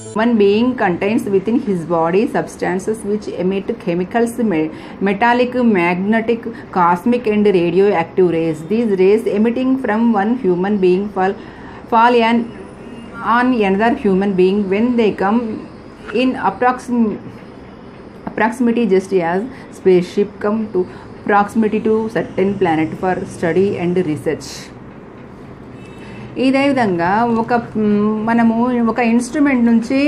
Human being contains within his body substances which emit chemicals, me- metallic, magnetic, cosmic, and radioactive rays. These rays emitting from one human being fall, fall an, on another human being when they come in approxim- approximity just as spaceship come to proximity to certain planet for study and research. ఇదే విధంగా ఒక మ్, మనము ఒక instrument నుంచి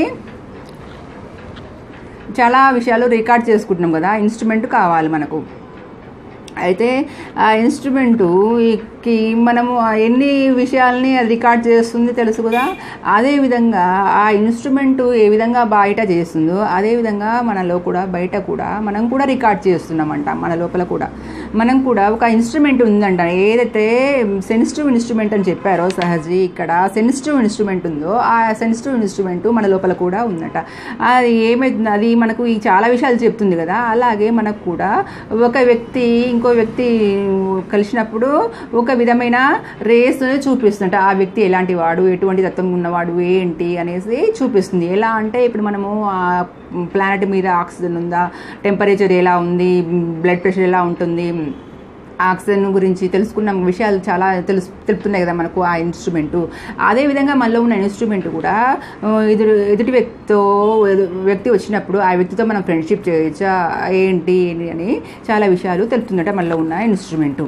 చాలా విషయాలు record చేసుకుంటున్నాం కదా ఇన్స్ట్రుమెంట్ కావాలి మనకు అయితే ఆ ఇన్స్ట్రుమెంటుకి మనము ఆ ఎన్ని విషయాల్ని అది రికార్డ్ చేస్తుంది తెలుసు కదా అదే విధంగా ఆ ఇన్స్ట్రుమెంట్ ఏ విధంగా బయట చేస్తుందో అదే విధంగా మనలో కూడా బయట కూడా మనం కూడా రికార్డ్ చేస్తున్నామంట మన లోపల కూడా మనం కూడా ఒక ఇన్స్ట్రుమెంట్ ఉందంట ఏదైతే సెన్సిటివ్ ఇన్స్ట్రుమెంట్ అని చెప్పారో సహజీ ఇక్కడ సెన్సిటివ్ ఇన్స్ట్రుమెంట్ ఉందో ఆ సెన్సిటివ్ ఇన్స్ట్రుమెంట్ మన లోపల కూడా ఉందట అది ఏమైతుంది అది మనకు ఈ చాలా విషయాలు చెప్తుంది కదా అలాగే మనకు కూడా ఒక వ్యక్తి ఇంకో వ్యక్తి కలిసినప్పుడు ఒక విధమైన రేస్ చూపిస్తుంట ఆ వ్యక్తి ఎలాంటి వాడు ఎటువంటి తత్వం ఉన్నవాడు ఏంటి అనేసి చూపిస్తుంది ఎలా అంటే ఇప్పుడు మనము ఆ ప్లానెట్ మీద ఆక్సిజన్ ఉందా టెంపరేచర్ ఎలా ఉంది బ్లడ్ ప్రెషర్ ఎలా ఉంటుంది ఆక్సిజన్ గురించి తెలుసుకున్న విషయాలు చాలా తెలుసు తెలుపుతున్నాయి కదా మనకు ఆ ఇన్స్ట్రుమెంట్ అదేవిధంగా మనలో ఉన్న ఇన్స్ట్రుమెంట్ కూడా ఆ, ఎదురు ఎదుటి వ్యక్తితో ఎదు- వ్యక్తి వచ్చినప్పుడు ఆ వ్యక్తితో మనం ఫ్రెండ్షిప్ చేయొచ్చా ఏంటి అని చాలా విషయాలు తెలుపుతుందట మనలో ఉన్న instrument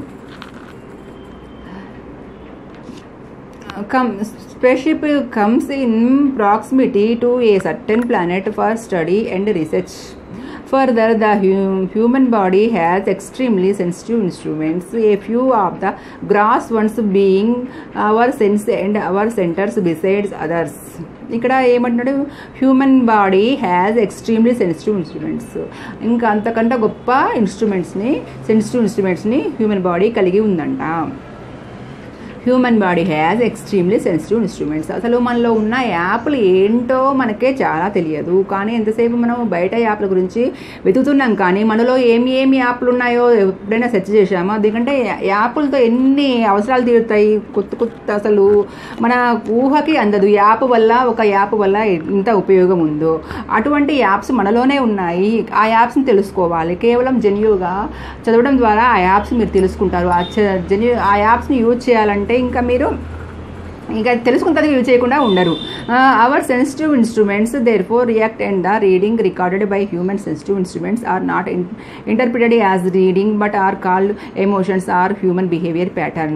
come spaceship comes in proximity to a certain planet for study and research further the hu- human body has extremely sensitive instruments a few of the gross ones being our sense and our centers besides others ఇక్కడ ఏమంటున్నాడు human body has extremely sensitive instruments ఇంకా అంతకంటే గొప్ప ఇన్స్ట్రుమెంట్స్ని sensitive ఇన్స్ట్రుమెంట్స్ని human body కలిగి ఉందంట human body has extremely sensitive instruments అసలు మనలో ఉన్న యాప్లు ఏంటో మనకే చాలా తెలియదు కానీ ఎంతసేపు మనం బయట యాప్ల గురించి వెతుకుతున్నాం కానీ మనలో ఏమి ఏమి యాప్లు ఉన్నాయో ఎప్పుడైనా సెర్చ్ చేశామా ఎందుకంటే యాప్లతో ఎన్ని అవసరాలు తీరుతాయి కొత్త కొత్త అసలు మన ఊహకి అందదు యాప్ వల్ల ఒక యాప్ వల్ల ఎంత ఉపయోగం ఉందో అటువంటి యాప్స్ మనలోనే ఉన్నాయి ఆ యాప్స్ని తెలుసుకోవాలి కేవలం జెన్యుగా చదవడం ద్వారా ఆ యాప్స్ మీరు తెలుసుకుంటారు ఆ చ- జెన్యు ఆ యాప్స్ని యూజ్ చేయాలంటే ఇంకా మీరు ఇంకా తెలుసుకున్న తర్వాత యూజ్ చేయకుండా ఉండరు our sensitive instruments there for react and the reading recorded by human sensitive instruments are not interpreted as reading but are called emotions or human behaviour pattern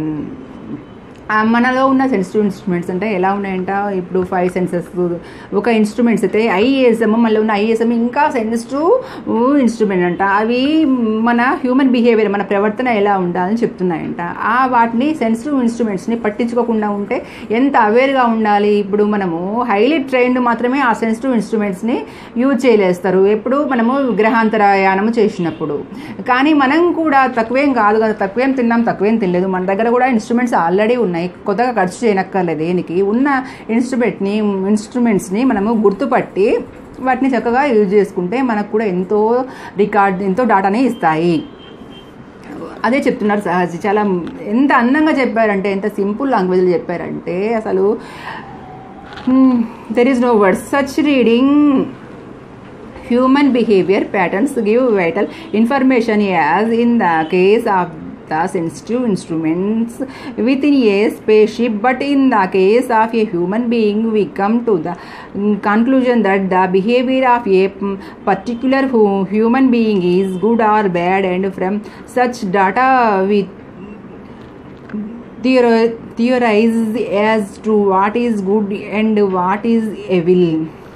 ఆ మనలో ఉన్న సెన్సిటివ్ ఇన్స్ట్రుమెంట్స్ అంటే ఎలా ఉన్నాయంట ఇప్పుడు ఫైవ్ సెన్సెస్ ఒక instruments అయితే ఐఏఎస్ఎం మనలో ఉన్న ఐఏఎస్ఎం ఇంకా సెన్సిటివ్ ఇన్స్ట్రుమెంట్ అంట అవి మన హ్యూమన్ బిహేవియర్ మన ప్రవర్తన ఎలా ఉండాలని చెప్తున్నాయంట ఆ వాటిని సెన్సిటివ్ ఇన్స్ట్రుమెంట్స్ని పట్టించుకోకుండా ఉంటే ఎంత అవేర్గా ఉండాలి ఇప్పుడు మనము హైలీ ట్రైన్డ్ మాత్రమే ఆ సెన్సిటివ్ ఇన్స్ట్రుమెంట్స్ని యూజ్ చేయలేస్తారు ఎప్పుడు మనము గ్రహాంతరయానము చేసినప్పుడు కానీ మనం కూడా తక్కువేం కాదు కదా తక్కువేం తిన్నాం తక్కువేం తినలేదు మన దగ్గర కూడా ఇన్స్ట్రుమెంట్స్ ఆల్రెడీ ఉన్నాయి కొత్తగా ఖర్చు చేయనక్కర్లేదు దేనికి ఉన్న ఇన్స్ట్రుమెంట్ని ఇన్స్ట్రుమెంట్స్ని మనము గుర్తుపట్టి వాటిని చక్కగా యూజ్ చేసుకుంటే మనకు కూడా ఎంతో రికార్డ్ ఎంతో డాటాని ఇస్తాయి అదే చెప్తున్నారు సహజీ చాలా ఎంత అందంగా చెప్పారంటే ఎంత సింపుల్ లాంగ్వేజ్లో చెప్పారంటే అసలు there is no word such reading human behavior patterns give vital information as in the case of the sensitive instruments within a spaceship but in the case of a human being we come to the mm, conclusion that the behavior of a mm, particular hu- human being is good or bad and from such data we theor- theorize as to what is good and what is evil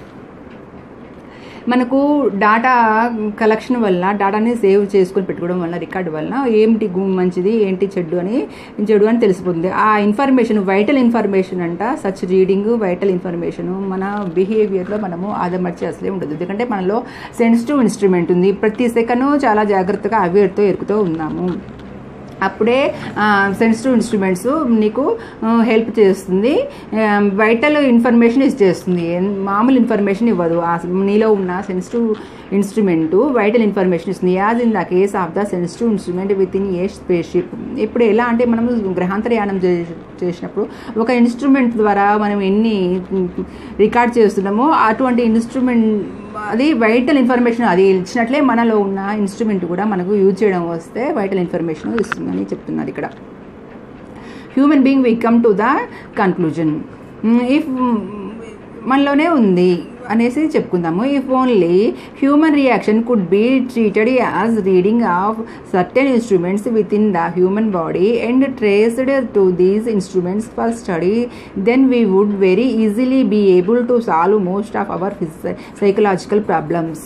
మనకు data collection వల్ల డాటాని save చేసుకొని పెట్టుకోవడం వల్ల record వల్ల ఏంటి గు- మంచిది ఏంటి చెడు అని చెడు అని తెలిసిపోతుంది ఆ ఇన్ఫర్మేషన్ వైటల్ ఇన్ఫర్మేషన్ అంట సచ్ రీడింగ్ వైటల్ ఇన్ఫర్మేషన్ మన బిహేవియర్లో మనము ఆదమర్చి అసలే ఉండదు ఎందుకంటే మనలో సెన్సిటివ్ ఇన్స్ట్రుమెంట్ ఉంది ప్రతి సెకండ్ చాలా జాగ్రత్తగా అవేర్తో ఎరుకుతూ ఉన్నాము అప్పుడే సెన్సిటివ్ ఇన్స్ట్రుమెంట్స్ నీకు హెల్ప్ చేస్తుంది వైటల్ ఇన్ఫర్మేషన్ ఇచ్చేస్తుంది ఏం- మామూలు ఇన్ఫర్మేషన్ ఇవ్వదు ఆ నీలో ఉన్న సెన్సిటివ్ ఇన్స్ట్రుమెంట్ వైటల్ ఇన్ఫర్మేషన్ ఇస్తుంది as in the case of the sensitive instrument within a space ship ఇప్పుడు ఎలా అంటే మనం గ్రహాంతరయానం చే- చేసినప్పుడు ఒక ఇన్స్ట్రుమెంట్ ద్వారా మనం ఎన్ని రికార్డ్ చేస్తున్నామో అటువంటి ఇన్స్ట్రుమెంట్ అది వైటల్ ఇన్ఫర్మేషన్ అది ఇచ్చినట్లే మనలో ఉన్న ఇన్స్ట్రుమెంట్ కూడా మనకు యూజ్ చేయడం వస్తే వైటల్ ఇన్ఫర్మేషన్ ఇస్తుందని చెప్తున్నారు ఇక్కడ human being we come to the conclusion if మనలోనే ఉంది అనేసి చెప్పుకుందాము if only human reaction could be treated as reading of certain instruments within the human body and traced to these instruments for study then we would very easily be able to solve most of our psychological problems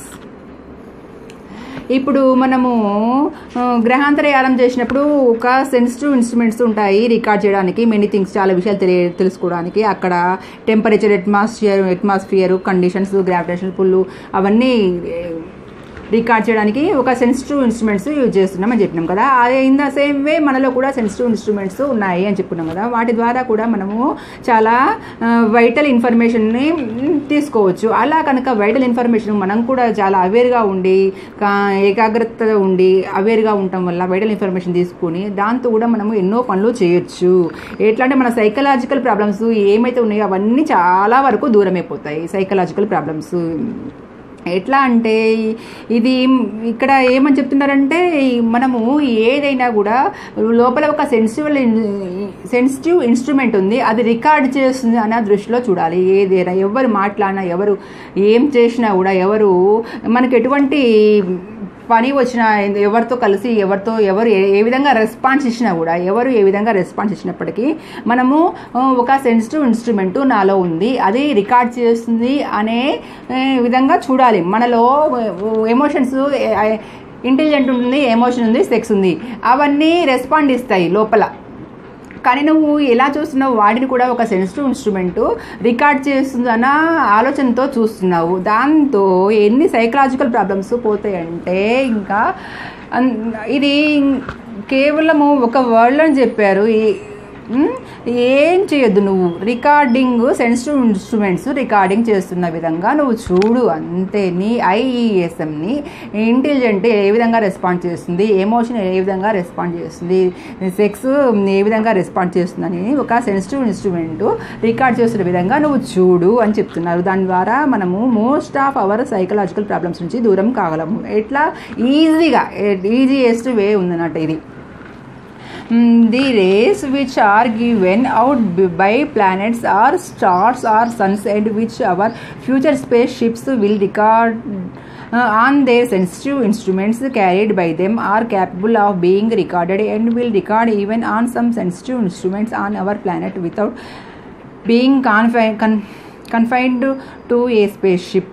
ఇప్పుడు మనము ఆ, గ్రహాంతరయానం చేసినప్పుడు ఒక sensitive instruments ఉంటాయి record చేయడానికి many things చాలా విషయాలు తెలియ తెలుసుకోవడానికి అక్కడ temperature atmosphere atmosphere conditions gravitation pull అవన్నీ రికార్డ్ చేయడానికి ఒక సెన్సిటివ్ ఇన్స్ట్రుమెంట్స్ యూజ్ చేస్తున్నాం అని చెప్పినాం కదా అదే ఇన్ ద సేమ్ వే మనలో కూడా సెన్సిటివ్ ఇన్స్ట్రుమెంట్స్ ఉన్నాయి అని చెప్పుకున్నాం కదా వాటి ద్వారా కూడా మనము చాలా వైటల్ ఇన్ఫర్మేషన్ని తీసుకోవచ్చు అలా కనుక వైటల్ ఇన్ఫర్మేషన్ మనం కూడా చాలా అవేర్గా ఉండి కా- ఏకాగ్రత ఉండి అవేర్గా ఉండటం వల్ల వైటల్ ఇన్ఫర్మేషన్ తీసుకొని దాంతో కూడా మనము ఎన్నో పనులు చేయొచ్చు ఎట్లా అంటే మన సైకలాజికల్ ప్రాబ్లమ్స్ ఏమైతే ఉన్నాయో అవన్నీ చాలా వరకు దూరం అయిపోతాయి సైకలాజికల్ ప్రాబ్లమ్స్ ఎట్లా అంటే ఇది ఇక్కడ ఏమని చెప్తున్నారంటే మనము ఏదైనా కూడా లోపల ఒక సెన్సిటివ్ సెన్సిటివ్ ఇన్స్ట్రుమెంట్ ఉంది అది రికార్డ్ చేస్తుంది అన్న దృష్టిలో చూడాలి ఏదైనా ఎవరు మాట్లాడినా ఎవరు ఏం చేసినా కూడా ఎవరు మనకి ఎటువంటి పని వచ్చినా ఎవరితో కలిసి ఎవరితో ఎవరు ఏ ఏ విధంగా రెస్పాన్స్ ఇచ్చినా కూడా ఎవరు ఏ విధంగా రెస్పాన్స్ ఇచ్చినప్పటికీ మనము ఆ, ఒక సెన్సిటివ్ ఇన్స్ట్రుమెంట్ నాలో ఉంది అది రికార్డ్ చేస్తుంది అనే ఆ, విధంగా చూడాలి మనలో ఎమోషన్స్ ఇంటెలిజెంట్ ఉంటుంది ఎమోషన్ ఉంది సెక్స్ ఉంది అవన్నీ రెస్పాండ్ ఇస్తాయి లోపల కానీ నువ్వు ఎలా చూస్తున్నావు వాటిని కూడా ఒక సెన్సిటివ్ ఇన్స్ట్రుమెంట్ రికార్డ్ చేస్తుందన్న ఆలోచనతో చూస్తున్నావు దాంతో ఎన్ని సైకలాజికల్ ప్రాబ్లమ్స్ పోతాయంటే ఇంకా అన్- ఇది కేవలము ఒక వర్డ్ అని చెప్పారు ఈ- ఉమ్, ఏం చేయొద్దు నువ్వు రికార్డింగ్ సెన్సిటివ్ ఇన్స్ట్రుమెంట్స్ రికార్డింగ్ చేస్తున్న విధంగా నువ్వు చూడు అంతే నీ ఐఈఎస్ఎంని ఇంటెలిజెంట్ ఏ విధంగా రెస్పాండ్ చేస్తుంది ఎమోషన్ ఏ విధంగా రెస్పాండ్ చేస్తుంది సెక్స్ ఏ విధంగా రెస్పాండ్ చేస్తుందని ఒక సెన్సిటివ్ ఇన్స్ట్రుమెంట్ రికార్డ్ చేస్తున్న విధంగా నువ్వు చూడు అని చెప్తున్నారు దాని ద్వారా మనము most of our psychological problems నుంచి దూరం కాగలము ఎట్లా ఈజీగా ఈజీయెస్ట్ వే ఉందన్నట్టు ఇది Mm, the rays which are given out b- by planets or stars or suns and which our future spaceships will record uh, on their sensitive instruments carried by them are capable of being recorded and will record even on some sensitive instruments on our planet without being confi- con- confined to a spaceship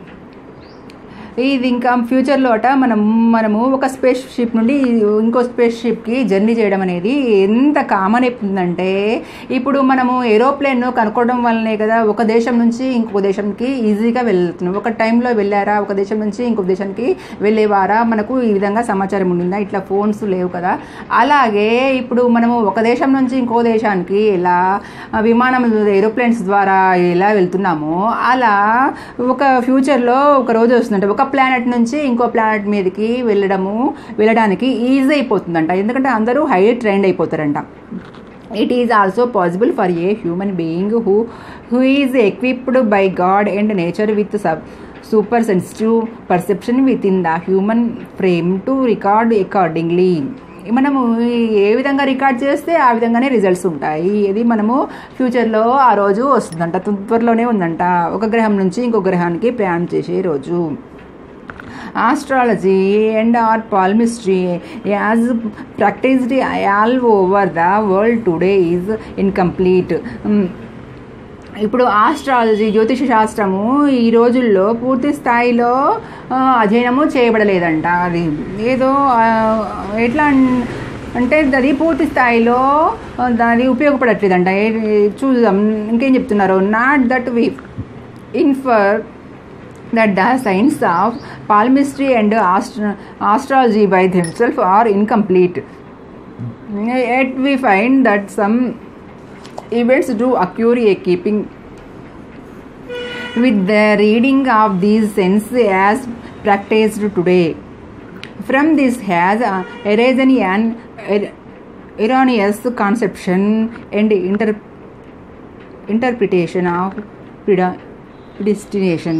ఇది ఇంకా ఫ్యూచర్లో అట మనం మనము ఒక space ship నుండి ఇంకో space షిప్కి journey చేయడం అనేది ఎంత కామన్ అయిపోతుందంటే ఇప్పుడు మనము ఏరోప్లేన్ కనుక్కోవడం వల్లనే కదా ఒక దేశం నుంచి ఇంకొక దేశంకి ఈజీగా వెళ్తున్నాం ఒక టైంలో వెళ్ళారా ఒక దేశం నుంచి ఇంకొక దేశానికి వెళ్ళేవారా మనకు ఈ విధంగా సమాచారం ఉండిందా ఇట్లా ఫోన్స్ లేవు కదా అలాగే ఇప్పుడు మనము ఒక దేశం నుంచి ఇంకో దేశానికి ఎలా ఆ, విమానం ఏరోప్లేన్స్ ద్వారా ఎలా వెళ్తున్నామో అలా ఒక ఫ్యూచర్లో ఒక రోజు వస్తుందంట ఒక ప్లానెట్ నుంచి ఇంకో ప్లానెట్ మీదకి వెళ్ళడము వెళ్ళడానికి ఈజీ అయిపోతుందంట ఎందుకంటే అందరూ హై ట్రైండ్ అయిపోతారంట it is also possible for a human being who who is equipped by God and nature with sub super sensitive perception within the human frame to record accordingly మనము ఏ విధంగా record చేస్తే ఆ విధంగానే results ఉంటాయి ఇది మనము ఫ్యూచర్లో ఆ రోజు వస్తుందంట త్వరలోనే ఉందంట ఒక గ్రహం నుంచి ఇంకో గ్రహానికి ప్రయాణం చేసే రోజు astrology and our palmistry as practiced all over the world today is incomplete Um, ఇప్పుడు ఆస్ట్రాలజీ జ్యోతిష శాస్త్రము ఈ రోజుల్లో పూర్తి స్థాయిలో ఆ, అధ్యయనము చేయబడలేదంట అది ఏదో ఆ, ఎట్లా అన్- అంటే అది పూర్తి స్థాయిలో ఆ, దాని ఉపయోగపడట్లేదంట ఏ- చూద్దాం ఇంకేం చెప్తున్నారు not that we infer that the science of palmistry and astro- astrology by themselves are incomplete. Yet we find that some events do occur a keeping with the reading of these sense as practiced today. From this has uh, arisen an er- erroneous conception and inter- interpretation of preda- predestination.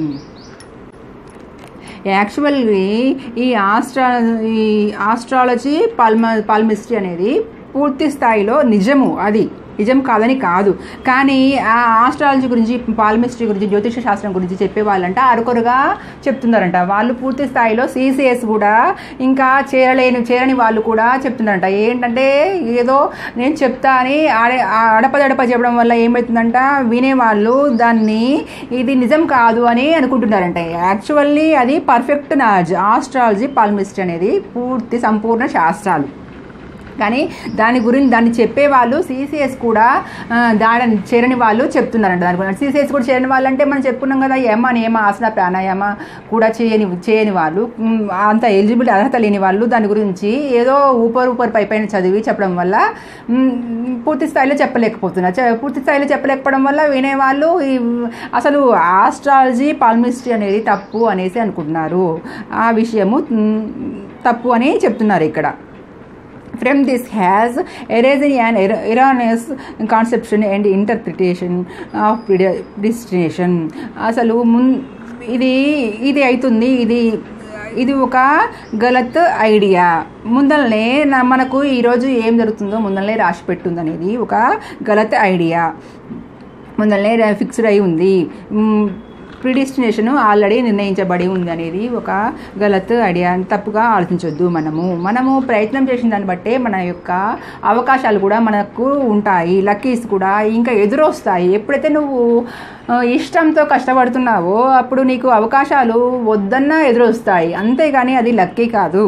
Actually ఈ astro ఈ astrology పాల్మ పాల్మిస్ట్రీ అనేది పూర్తి స్థాయిలో నిజము అది నిజం కాదని కాదు కానీ ఆ ఆస్ట్రాలజీ గురించి పాల్మిస్ట్రీ గురించి జ్యోతిష శాస్త్రం గురించి చెప్పే వాళ్ళంట అరకొరగా చెప్తున్నారంట వాళ్ళు పూర్తి స్థాయిలో సిసిఎస్ కూడా ఇంకా చేరలేని చేరని వాళ్ళు కూడా చెప్తున్నారంట ఏంటంటే ఏదో నేను చెప్తా అని ఆడే అడపదడప చెప్పడం వల్ల ఏమవుతుందంట వినేవాళ్ళు దాన్ని ఇది నిజం కాదు అని అనుకుంటున్నారంట యాక్చువల్లీ అది పర్ఫెక్ట్ నాలెడ్జ్ ఆస్ట్రాలజీ పాల్మిస్ట్రీ అనేది పూర్తి సంపూర్ణ శాస్త్రాలు కానీ దాని గురించి దాన్ని చెప్పేవాళ్ళు సీసీఎస్ కూడా ఆ, దాని చేరని వాళ్ళు చెప్తున్నారంట దాని గురించి సీసీఎస్ కూడా చేరని వాళ్ళు అంటే మనం చెప్పుకున్నాం కదా యమ నియమ ఆసన ప్రాణాయామ కూడా చేయని చేయని వాళ్ళు ఉమ్, అంత ఎలిజిబిలిటీ అర్హత లేని వాళ్ళు దాని గురించి ఏదో ఊపర్ ఊపర్ పై పైన చదివి చెప్పడం వల్ల ఉమ్, పూర్తి స్థాయిలో చెప్పలేకపోతున్నారు చె- పూర్తి స్థాయిలో చెప్పలేకపోవడం వల్ల వినేవాళ్ళు ఈ అసలు ఆస్ట్రాలజీ పాల్మిస్ట్రీ అనేది తప్పు అనేసి అనుకుంటున్నారు ఆ విషయము ఉమ్, తప్పు అని చెప్తున్నారు ఇక్కడ from this has arisen an er- erroneous conception and interpretation of prede- predestination అసలు మున్ ఇది ఇది అవుతుంది ఇది ఇది ఒక గలత్ ఐడియా ముందలనే నా మనకు ఈరోజు ఏం జరుగుతుందో ముందలనే రాసి పెట్టుంది అనేది ఒక గలత్ ఐడియా ముందలనే ఫిక్స్డ్ అయి ఉంది ప్రిడిస్టినేషన్ ఆల్రెడీ నిర్ణయించబడి ఉంది అనేది ఒక గలత్ ఐడియా తప్పుగా ఆలోచించొద్దు మనము మనము ప్రయత్నం చేసిన దాన్ని బట్టే మన యొక్క అవకాశాలు కూడా మనకు ఉంటాయి లక్కీస్ కూడా ఇంకా ఎదురొస్తాయి ఎప్పుడైతే నువ్వు ఆ, ఇష్టంతో కష్టపడుతున్నావో అప్పుడు నీకు అవకాశాలు వద్దన్నా ఎదురొస్తాయి అంతేగాని అది లక్కీ కాదు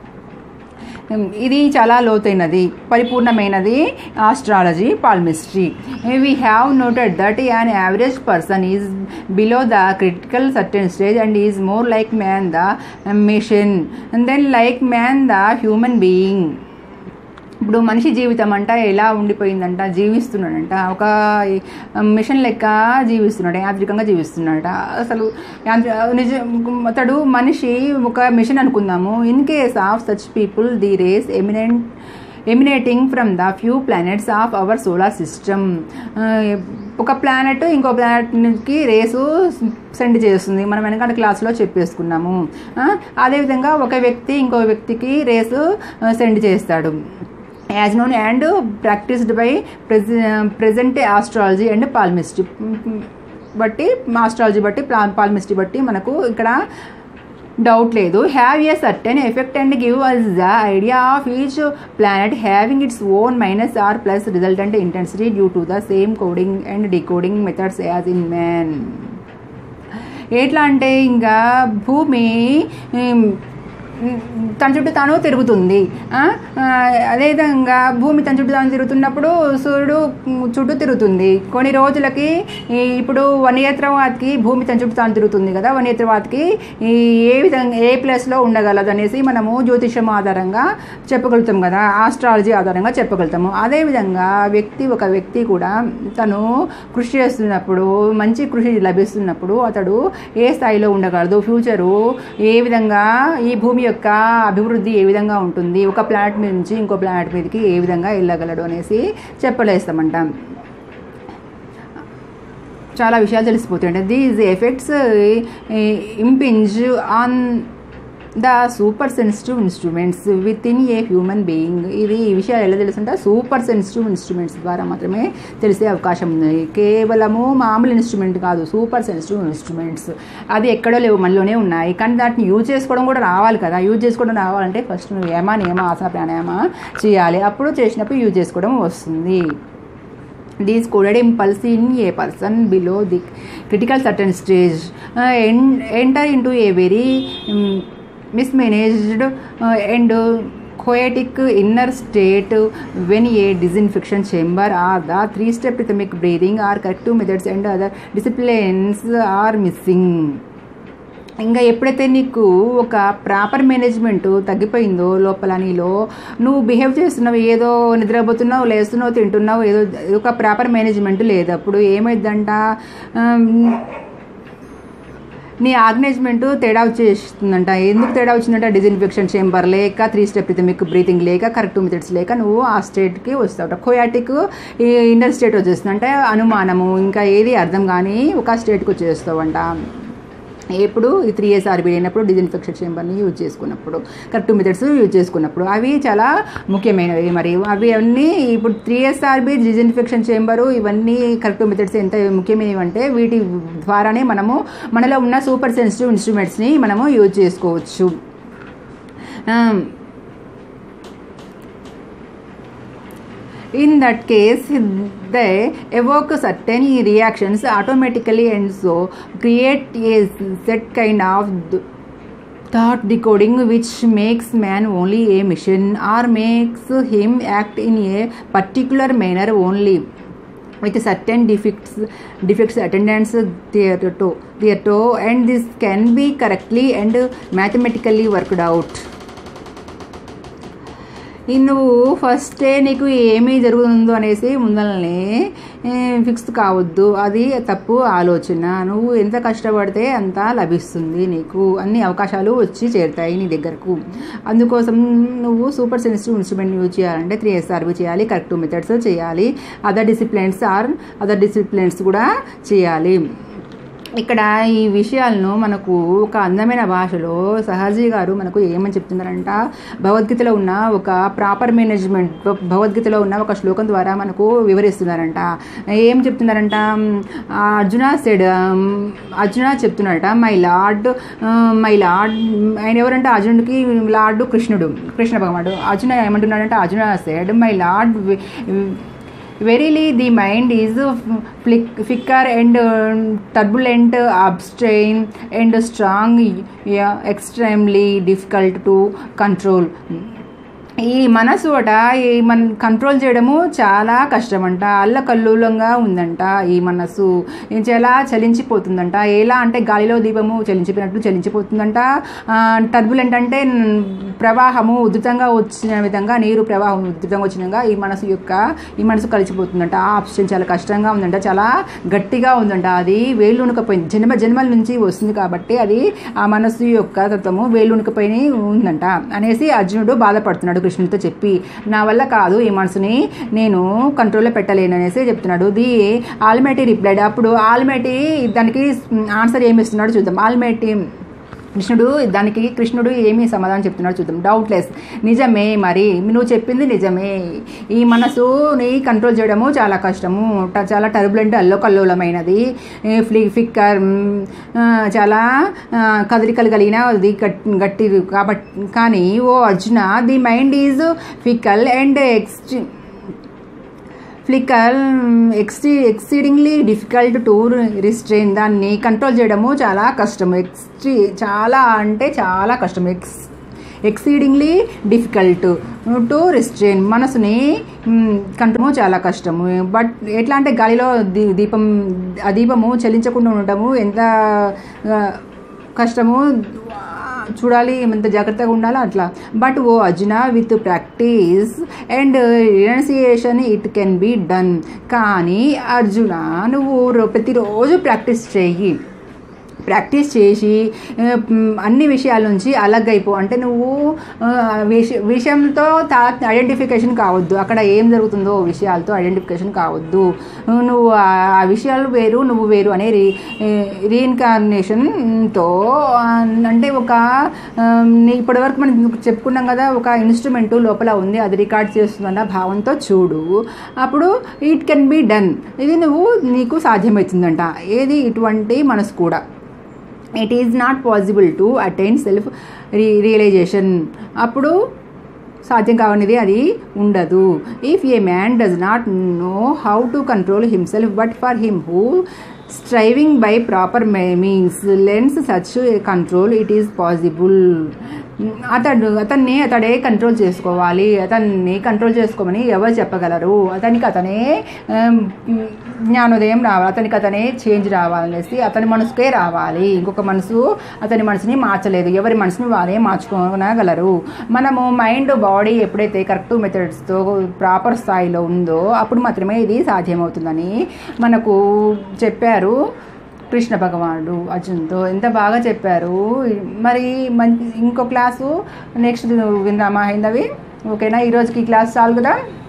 ఇది చాలా లోతైనది పరిపూర్ణమైనది astrology palmistry we have noted that an average person is below the critical certain stage and is more like man the machine and then like man the human being ఇప్పుడు మనిషి జీవితం అంట ఎలా ఉండిపోయిందంట జీవిస్తున్నాడంట ఒక మిషన్ లెక్క జీవిస్తున్నాడు యాంత్రికంగా జీవిస్తున్నాడట అసలు యాంత్రి నిజ అతడు మనిషి ఒక మిషన్ అనుకుందాము in case of such people the rays eminent emanating from the few planets of our solar system ఒక ప్లానెట్ ఇంకో ప్లానెట్కి రేసు సెండ్ చేస్తుంది మనం వెనకాల క్లాస్లో చెప్పేసుకున్నాము ఆ, అదేవిధంగా ఒక వ్యక్తి ఇంకో వ్యక్తికి రేసు సెండ్ చేస్తాడు as known and practised by present astrology and palmistry బట్టి ఆస్ట్రాలజీ బట్టి పాల్మిస్ట్రీ బట్టి మనకు ఇక్కడ డౌట్ లేదు have a certain effect and give us the idea of each planet having its own minus or plus resultant intensity due to the same coding and decoding methods as in man ఎట్లా అంటే ఇంకా భూమి ఉమ్, తన చుట్టూ తాను తిరుగుతుంది ఆ? ఆ, అదేవిధంగా భూమి తన చుట్టూ తాను తిరుగుతున్నప్పుడు సూర్యుడు చుట్టూ తిరుగుతుంది కొన్ని రోజులకి ఈ ఇప్పుడు వన్ ఇయర్ తర్వాతకి భూమి తన చుట్టూ తాను తిరుగుతుంది కదా వన్ ఇయర్ తర్వాతకి ఈ ఏ విధంగా ఏ ప్లేస్లో ఉండగలదు అనేసి మనము జ్యోతిషం ఆధారంగా చెప్పగలుగుతాం కదా ఆస్ట్రాలజీ ఆధారంగా చెప్పగలుగుతాము అదేవిధంగా వ్యక్తి ఒక వ్యక్తి కూడా తను కృషి చేస్తున్నప్పుడు మంచి కృషి లభిస్తున్నప్పుడు అతడు ఏ స్థాయిలో ఉండగలదు ఫ్యూచరు ఏ విధంగా ఈ భూమి యొక్క అభివృద్ధి ఏ విధంగా ఉంటుంది ఒక ప్లానెట్ మీద నుంచి ఇంకో ప్లానెట్ మీదకి ఏ విధంగా వెళ్ళగలడు అనేసి చెప్పలేస్తామంట చాలా విషయాలు తెలిసిపోతాయి these effects impinge on the super sensitive instruments within a human being ఇది ఈ విషయాలు ఎలా తెలుసుంటే సూపర్ సెన్సిటివ్ ఇన్స్ట్రుమెంట్స్ ద్వారా మాత్రమే తెలిసే అవకాశం ఉంది కేవలము మామూలు ఇన్స్ట్రుమెంట్ కాదు సూపర్ సెన్సిటివ్ ఇన్స్ట్రుమెంట్స్ అది ఎక్కడో లేవు మనలోనే ఉన్నాయి కానీ దాటిని యూజ్ చేసుకోవడం కూడా రావాలి కదా యూజ్ చేసుకోవడం రావాలంటే ఫస్ట్ నువ్వు ఏమా నియమ ఆసన ప్రాణాయామ చేయాలి అప్పుడు చేసినప్పుడు యూజ్ చేసుకోవడం వస్తుంది these coded impulse in a person below the critical certain stage uh, en- enter into a very um, mismanaged uh, and uh, chaotic inner state when a disinfection chamber or the three step rhythmic breathing or corrective methods and other disciplines are missing ఇంకా ఎప్పుడైతే నీకు ఒక proper management తగ్గిపోయిందో లోపల నీలో నువ్వు behave చేస్తున్నావు ఏదో నిద్రపోతున్నావు లేస్తున్నావు తింటున్నావు ఏదో ఒక ప్రాపర్ మేనేజ్మెంట్ లేదు అప్పుడు ఏమైందంట నీ ఆర్గనైజ్మెంట్ తేడా వచ్చేస్తుందంట ఎందుకు తేడా వచ్చిందంట డిజిన్ఫెక్షన్ చేంబర్ లేక త్రీ స్టెప్ రిథమిక్ బ్రీతింగ్ లేక కరెక్ట్ మెథడ్స్ లేక నువ్వు ఆ స్టేట్కి వస్తావు కోయాటిక్ ఇండర్ స్టేట్ వచ్చేస్తుంది అంటే అనుమానము ఇంకా ఏది అర్థం కానీ ఒక స్టేట్కి వచ్చేస్తావంట ఎప్పుడు ఈ త్రీ ఇయర్స్ ఆర్బీ అయినప్పుడు డిజిన్ఫెక్షన్ చేంబర్ని యూజ్ చేసుకున్నప్పుడు కరెక్ట్ మెథడ్స్ యూజ్ చేసుకున్నప్పుడు అవి చాలా ముఖ్యమైనవి మరి అవి అన్నీ ఇప్పుడు three years RB disinfection chamber ఇవన్నీ కరెక్ట్ మెథడ్స్ ఎంత ముఖ్యమైనవి అంటే వీటి ద్వారానే మనము మనలో ఉన్న సూపర్ సెన్సిటివ్ ఇన్స్ట్రుమెంట్స్ని మనము యూజ్ చేసుకోవచ్చు in that case they evoke certain reactions automatically and so create a set kind of thought decoding which makes man only a machine or makes him act in a particular manner only with certain defects defects attendance thereto thereto and this can be correctly and mathematically worked out ఈ నువ్వు ఫస్టే నీకు ఏమి జరుగుతుందో అనేసి ముందల్ని fix కావద్దు అది తప్పు ఆలోచన నువ్వు ఎంత కష్టపడితే అంత లభిస్తుంది నీకు అన్ని అవకాశాలు వచ్చి చేరుతాయి నీ దగ్గరకు అందుకోసం నువ్వు సూపర్ సెన్సిటివ్ ఇన్స్ట్రుమెంట్ యూజ్ చేయాలంటే త్రీ ఎస్ఆర్బి చేయాలి కరెక్ట్ మెథడ్స్ చేయాలి other disciplines or other disciplines కూడా చేయాలి ఇక్కడ ఈ విషయాలను మనకు ఒక అందమైన భాషలో సహజీ గారు మనకు ఏమని చెప్తున్నారంట భగవద్గీతలో ఉన్న ఒక ప్రాపర్ మేనేజ్మెంట్ భగవద్గీతలో ఉన్న ఒక శ్లోకం ద్వారా మనకు వివరిస్తున్నారంట ఏం చెప్తున్నారంట అర్జున సెడ్ అర్జున చెప్తున్నారట మై లార్డ్ మై లార్డ్ ఆయన ఎవరంటే అర్జునుడికి లార్డ్ కృష్ణుడు కృష్ణ భగవానుడు అర్జున ఏమంటున్నాడంటే Arjuna said my lord verily the mind is flick, ficker and uh, turbulent abstrain and strong yeah, extremely difficult to control ఈ మనసు అట ఈ మన కంట్రోల్ చేయడము చాలా కష్టమంట అల్లకల్లోలంగా ఉందంట ఈ మనసు చాలా చలించిపోతుందంట ఎలా అంటే గాలిలో దీపము చలించిపోయినట్లు చలించిపోతుందంట టర్బులెంట్ అంటే ప్రవాహము ఉధృతంగా వచ్చిన విధంగా నీరు ప్రవాహం ఉధృతంగా వచ్చినగా ఈ మనసు యొక్క ఈ మనసు కలిసిపోతుందంట ఆ ఆప్షన్ చాలా కష్టంగా ఉందంట చాలా గట్టిగా ఉందంట అది వేలునుకపోయింది జన్మ జన్మల నుంచి వస్తుంది కాబట్టి అది ఆ మనసు యొక్క తత్వము వేలునుకపోయి ఉందంట అనేసి అర్జునుడు బాధపడుతున్నాడు కృష్ణుడితో చెప్పి నా వల్ల కాదు ఈ మనసుని నేను కంట్రోల్లో పెట్టలేను అనేసి చెప్తున్నాడు ది ఆల్మేటి రిప్లైడ్ అప్పుడు ఆల్మేటి దానికి ఆన్సర్ ఏమి ఇస్తున్నాడు చూద్దాం ఆల్మేటి కృష్ణుడు దానికి కృష్ణుడు ఏమి సమాధానం చెప్తున్నాడు చూద్దాం డౌట్లెస్ నిజమే మరి నువ్వు చెప్పింది నిజమే ఈ మనసుని కంట్రోల్ చేయడము చాలా కష్టము చాలా టర్బులెంట్ అల్లోకల్లోలమైనది ఫ్లి ఫిక్కర్ చాలా కదలికలు కలిగినది గట్టి కాబట్టి కానీ O Arjuna the mind is fickle and extre flicker exte exceedingly difficult to restrain దాన్ని కంట్రోల్ చేయడము చాలా కష్టం ఎక్స్ట్రీ చాలా అంటే చాలా కష్టం ex exceedingly difficult to restrain మనసుని కంట్రోల్ చాలా కష్టము బట్ ఎట్లా అంటే గాలిలో దీపం ఆ దీపము చలించకుండా ఉండటము ఎంత కష్టము చూడాలి ఎంత జాగ్రత్తగా ఉండాలో అట్లా but O Arjuna with practice and renunciation it can be done కానీ అర్జున నువ్వు ప్రతిరోజు ప్రాక్టీస్ చెయ్యి ప్రాక్టీస్ చేసి అన్ని విషయాల నుంచి అలగ్ అయిపో అంటే నువ్వు విష విషయంతో తా ఐడెంటిఫికేషన్ కావద్దు అక్కడ ఏం జరుగుతుందో విషయాలతో ఐడెంటిఫికేషన్ కావద్దు నువ్వు ఆ విషయాలు వేరు నువ్వు వేరు అనే రీ రీఇన్కార్నేషన్తో అంటే ఒక ఇప్పటివరకు మనం చెప్పుకున్నాం కదా ఒక ఇన్స్ట్రుమెంట్ లోపల ఉంది అది రికార్డ్ చేస్తుందన్న భావంతో చూడు అప్పుడు ఇట్ కెన్ బి డన్ ఇది నువ్వు నీకు సాధ్యమవుతుందంట ఏది ఇటువంటి మనసు కూడా it is not possible to attain self re realisation అప్పుడు సాధ్యం కావనిది అది ఉండదు if a man does not know how to control himself but for him who striving by proper means lens such control it is possible అతడు అతన్ని అతడే control చేసుకోవాలి అతన్ని కంట్రోల్ చేసుకోమని ఎవరు చెప్పగలరు అతనికి అతనే జ్ఞానోదయం రావాలి అతనికి అతనే చేంజ్ రావాలనేసి అతని మనసుకే రావాలి ఇంకొక మనసు అతని మనసుని మార్చలేదు ఎవరి మనసుని వారే మార్చుకోగలరు మనము మైండ్ బాడీ ఎప్పుడైతే కరెక్ట్ మెథడ్స్తో ప్రాపర్ స్థాయిలో ఉందో అప్పుడు మాత్రమే ఇది సాధ్యమవుతుందని మనకు చెప్పారు కృష్ణ భగవానుడు అర్జున్తో ఎంత బాగా చెప్పారు మరి మంచి ఇంకో క్లాసు నెక్స్ట్ విందామా అయిందవి ఓకేనా ఈరోజుకి ఈ క్లాస్ చాలు కదా